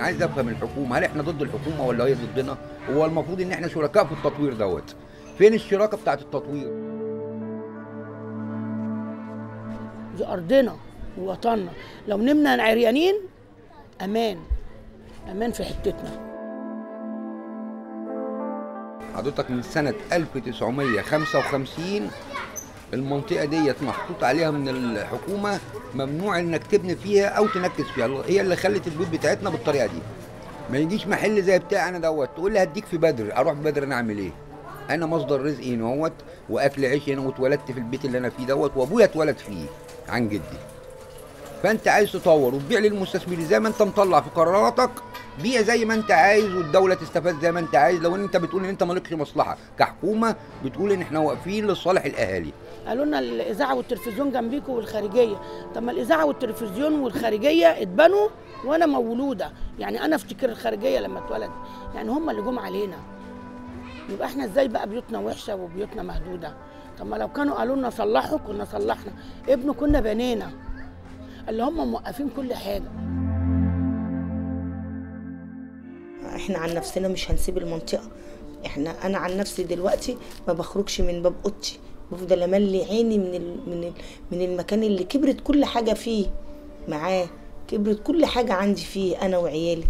انا عايز افهم الحكومه هل احنا ضد الحكومه ولا هي ضدنا هو المفروض ان احنا شركاء في التطوير دوت فين الشراكه بتاعت التطوير دي ارضنا ووطننا لو نمنا عريانين امان امان في حتتنا حضرتك من سنه 1955 المنطقه ديت محطوط عليها من الحكومه ممنوع انك تبني فيها او تنكس فيها هي اللي خلت البيوت بتاعتنا بالطريقه دي ما يجيش محل زي بتاعنا دوت تقول لي هديك في بدر اروح بدر انا اعمل ايه انا مصدر رزقي هنا اهوت واكل عيشي هنا واتولدت في البيت اللي انا فيه دوت وابويا اتولد فيه عن جدي فانت عايز تطور وتبيع للمستثمرين زي ما انت مطلع في قراراتك بيع زي ما انت عايز والدوله تستفاد زي ما انت عايز لو ان انت بتقول ان انت مالكش مصلحه كحكومه بتقول ان احنا واقفين لصالح الاهالي قالوا لنا الاذاعه والتلفزيون جنبيكم والخارجيه طب ما الاذاعه والتلفزيون والخارجيه اتبنوا وانا مولوده يعني انا افتكر الخارجيه لما اتولد يعني هم اللي جم علينا يبقى احنا ازاي بقى بيوتنا وحشه وبيوتنا مهدوده طب ما لو كانوا قالوا لنا صلحوا كنا صلحنا ابنه كنا بنينا اللي هم موقفين كل حاجه احنا عن نفسنا مش هنسيب المنطقه احنا انا عن نفسي دلوقتي ما بخرجش من باب اوضتي بفضل املي عيني من ال من ال من المكان اللي كبرت كل حاجه فيه معاه كبرت كل حاجه عندي فيه انا وعيالي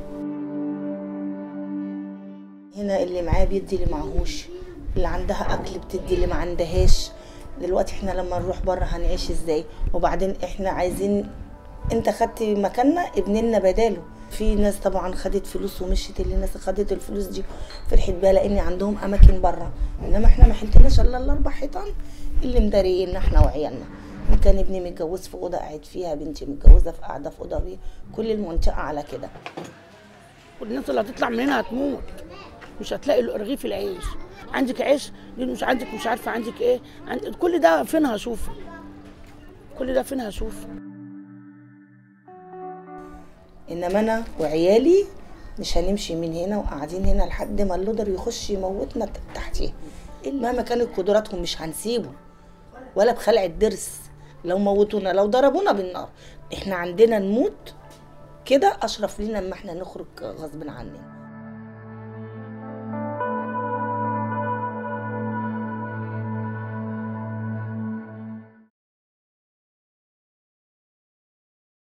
هنا اللي معاه بيدي اللي معهوش اللي عندها اكل بتدي اللي ما عندهاش دلوقتي احنا لما نروح بره هنعيش ازاي وبعدين احنا عايزين انت خدت مكاننا ابن لنا بداله في ناس طبعا خدت فلوس ومشيت اللي الناس خدت الفلوس دي فرحت بيها لان عندهم اماكن بره انما احنا ما حلتناش الا الاربع حيطان اللي مداريين احنا وعيالنا كان ابني متجوز في اوضه قاعد فيها بنتي متجوزه في قاعده في اوضه وهي كل المنطقه على كده والناس اللي هتطلع من هنا هتموت مش هتلاقي رغيف العيش عندك عيش دي مش عندك مش عارفه عندك ايه عند... كل ده فين هشوفه كل ده فين هشوفه انما انا وعيالي مش هنمشي من هنا وقاعدين هنا لحد ما اللودر يخش يموتنا تحتيه مهما كانت قدراتهم مش هنسيبه ولا بخلع الضرس لو موتونا لو ضربونا بالنار احنا عندنا نموت كده اشرف لينا اما احنا نخرج غصب عننا